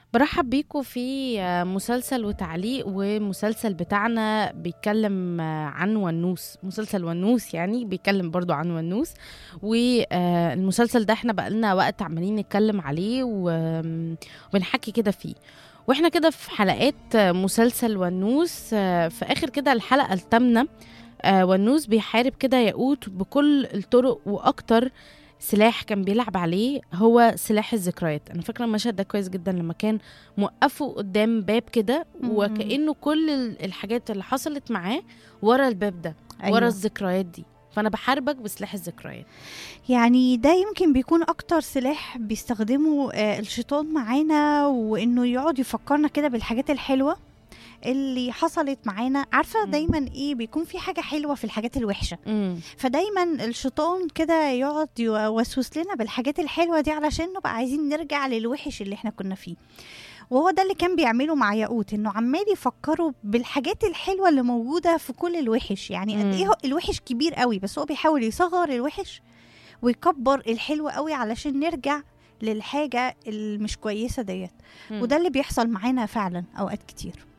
برحب بيكم في آه، مسلسل وتعليق ومسلسل بتاعنا بيتكلم آه، عن ونوس مسلسل ونوس يعني بيتكلم برضو عن ونوس والمسلسل ده احنا بقالنا وقت عمالين نتكلم عليه و- وبنحكي كده فيه واحنا كده في حلقات آه، مسلسل ونوس آه، في اخر كده الحلقة الثامنة آه، ونوس بيحارب كده ياقوت بكل الطرق واكتر سلاح كان بيلعب عليه هو سلاح الذكريات انا فاكره المشهد ده كويس جدا لما كان موقفه قدام باب كده مم. وكانه كل ال- الحاجات اللي حصلت معاه ورا الباب ده أيوة. ورا أيوة. الذكريات دي فانا بحاربك بسلاح الذكريات يعني ده يمكن بيكون اكتر سلاح بيستخدمه آه، الشيطان معانا وانه يقعد يفكرنا كده بالحاجات الحلوه اللي حصلت معانا عارفه مم. دايما ايه بيكون في حاجه حلوه في الحاجات الوحشه امم فدايما الشيطان كده يقعد يوسوس لنا بالحاجات الحلوه دي علشان نبقى عايزين نرجع للوحش اللي احنا كنا فيه وهو ده اللي كان بيعمله مع ياقوت انه عمال يفكروا بالحاجات الحلوه اللي موجوده في كل الوحش يعني قد مم. ايه هو- الوحش كبير قوي بس هو بيحاول يصغر الوحش ويكبر الحلو قوي علشان نرجع للحاجه المش كويسه ديت وده اللي بيحصل معانا فعلا اوقات كتير